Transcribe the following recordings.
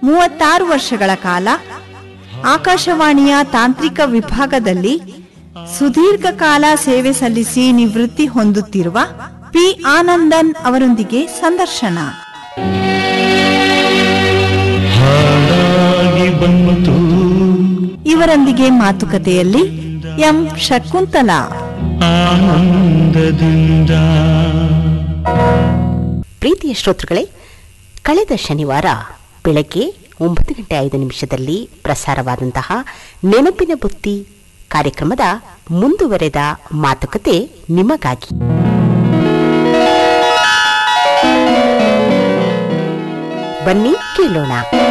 ಮೂವತ್ತಾರು ವರ್ಷಗಳ ಕಾಲ ಆಕಾಶವಾಣಿಯ ತಾಂತ್ರಿಕ ವಿಭಾಗದಲ್ಲಿ ಸುದೀರ್ಘ ಕಾಲ ಸೇವೆ ಸಲ್ಲಿಸಿ ನಿವೃತ್ತಿ ಹೊಂದುತ್ತಿರುವ ಪಿ ಆನಂದನ್ ಅವರೊಂದಿಗೆ ಸಂದರ್ಶನ ಹಾಡಾಗಿ ಬಂತು ಇವರೊಂದಿಗೆ ಮಾತುಕತೆಯಲ್ಲಿ ಎಂ ಶಕುಂತಲಾ ಆನಂದದಿಂದ ಪ್ರೀತಿಯ ಶ್ರೋತೃಗಳೇ ಕಳೆದ ಶನಿವಾರ ಬೆಳಗ್ಗೆ ಒಂಬತ್ತು ಗಂಟೆ ಐದು ನಿಮಿಷದಲ್ಲಿ ಪ್ರಸಾರವಾದಂತಹ ನೆನಪಿನ ಬುತ್ತಿ ಕಾರ್ಯಕ್ರಮದ ಮುಂದುವರೆದ ಮಾತುಕತೆ ನಿಮಗಾಗಿ ಬನ್ನಿ ಕೇಳೋಣ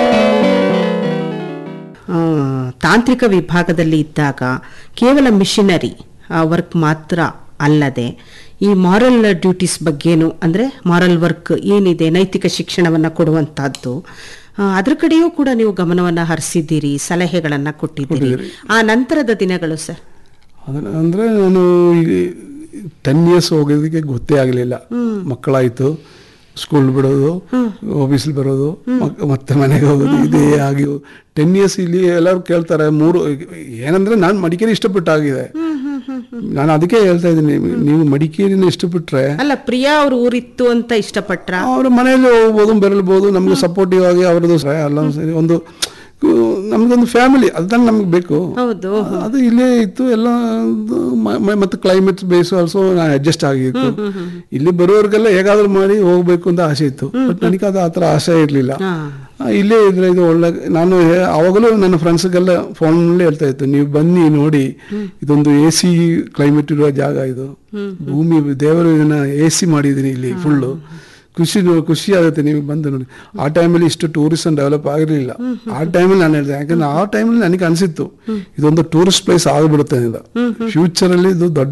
ಆ, ತಾಂತ್ರಿಕ ವಿಭಾಗದಲ್ಲಿ ಇದ್ದಾಗ ಕೇವಲ ಮಿಷನರಿ ವರ್ಕ್ ಮಾತ್ರ ಅಲ್ಲದೆ ಈ ಮಾರಲ್ ಡ್ಯೂಟೀಸ್ ಬಗ್ಗೆನೂ ಅಂದರೆ ಮಾರಲ್ ವರ್ಕ್ ಏನಿದೆ ನೈತಿಕ ಶಿಕ್ಷಣವನ್ನು ಕೊಡುವಂತಹದ್ದು ಆ, ಅದ್ರ ಕಡೆಯೂ ಕೂಡ ನೀವು ಗಮನವನ್ನು ಹರಿಸಿದ್ದೀರಿ ಸಲಹೆಗಳನ್ನು ಕೊಟ್ಟಿದ್ದೀರಿ ಆ ನಂತರದ ದಿನಗಳು ಸರ್ ಅದನ್ನ ಅಂದ್ರೆ ನಾನು ಟೆನ್ ಇಯರ್ಸ್ ಹೋಗೋದಕ್ಕೆ ಗೊತ್ತೇ ಆಗಲಿಲ್ಲ ಮಕ್ಕಳಾಯ್ತು ಸ್ಕೂಲ್ ಬಿಡೋದು ಆಫೀಸಲ್ಲಿ ಬರೋದು ಮಕ್- ಮತ್ತೆ ಮನೆಗೆ ಹೋಗೋದು ಇದೇ ಆಗಿ ಟೆನ್ ಇಯರ್ಸ್ ಇಲ್ಲಿ ಎಲ್ಲರೂ ಕೇಳ್ತಾರೆ ಮೂರು ಏನಂದ್ರೆ ನಾನು ಮಡಿಕೇರಿ ಇಷ್ಟಪಟ್ಟು ಆಗಿದೆ ನಾನು ಅದಕ್ಕೆ ಹೇಳ್ತಾ ಇದ್ದೀನಿ ನೀವು ಮಡಿಕೇರಿನ ಇಷ್ಟಪಟ್ರೆ ಅಲ್ಲ ಪ್ರಿಯಾ ಅವ್ರ ಊರಿತ್ತು ಅಂತ ಇಷ್ಟಪಟ್ರ ಅವ್ರ ಮನೆಯಲ್ಲಿ ಹೋಗ್ಬೋದು ಬೆರಳ್ಬೋದು ನಮ್ಗೆ ಸಪೋರ್ಟಿವ್ ಆಗಿ ಅವ್ರದ್ದು ಸಹ ಎಲ್ಲ ಸೇರಿ ಒಂದು ನಮ್ಗೊಂದು ಫ್ಯಾಮಿಲಿ ಅದನ್ನ ನಮ್ಗೆ ಬೇಕು ಹೌದು ಅದು ಇಲ್ಲೇ ಇತ್ತು ಎಲ್ಲ ಒಂದು ಮ- ಮ- ಮತ್ತೆ ಕ್ಲೈಮೇಟ್ ಬೇಸ್ ಆಲ್ಸೋ ನಾನು ಅಡ್ಜಸ್ಟ್ ಆಗಿತ್ತು ಇಲ್ಲಿ ಬರೋರ್ಗೆಲ್ಲ ಹೇಗಾದ್ರೂ ಮಾಡಿ ಹೋಗ್ಬೇಕು ಅಂತ ಆಸೆ ಇತ್ತು ಬಟ್ ನನಗೆ ಅದು ಆ ಥರ ಆಸೆ ಇರಲಿಲ್ಲ ಇಲ್ಲೇ ಇದ್ರೆ ಇದು ಒಳ್ಳೆ ನಾನು ಹೇ- ಅವಾಗಲೂ ನನ್ನ ಫ್ರೆಂಡ್ಸ್ಗೆಲ್ಲ ಫೋನಲ್ಲಿ ಹೇಳ್ತಾ ಇತ್ತು ನೀವು ಬನ್ನಿ ನೋಡಿ ಇದೊಂದು ಎ ಸಿ ಕ್ಲೈಮೇಟ್ ಇರುವ ಜಾಗ ಇದು ಭೂಮಿ ದೇವರು ಇದನ್ನ ಎ ಸಿ ಮಾಡಿದ್ದೀನಿ ಇಲ್ಲಿ ಫುಲ್ಲು ಖುಷಿ ಖುಷಿ ಆಗುತ್ತೆ ನೀವು ಬಂದು ನೋಡಿ ಆ ಟೈಮಲ್ಲಿ ಇಷ್ಟು ಟೂರಿಸಂ ಡೆವಲಪ್ ಆಗಿರಲಿಲ್ಲ ಆ ಟೈಮಲ್ಲಿ ನಾನು ಹೇಳಿದೆ ಯಾಕಂದ್ರೆ ಆ ಟೈಮಲ್ಲಿ ನನಗೆ ಅನಿಸಿತ್ತು ಇದೊಂದು ಟೂರಿಸ್ಟ್ ಪ್ಲೇಸ್ ಆಗಿಬಿಡುತ್ತೆ ಅಂತ ಫ್ಯೂಚರಲ್ಲಿ ಇದು ದೊಡ್ಡ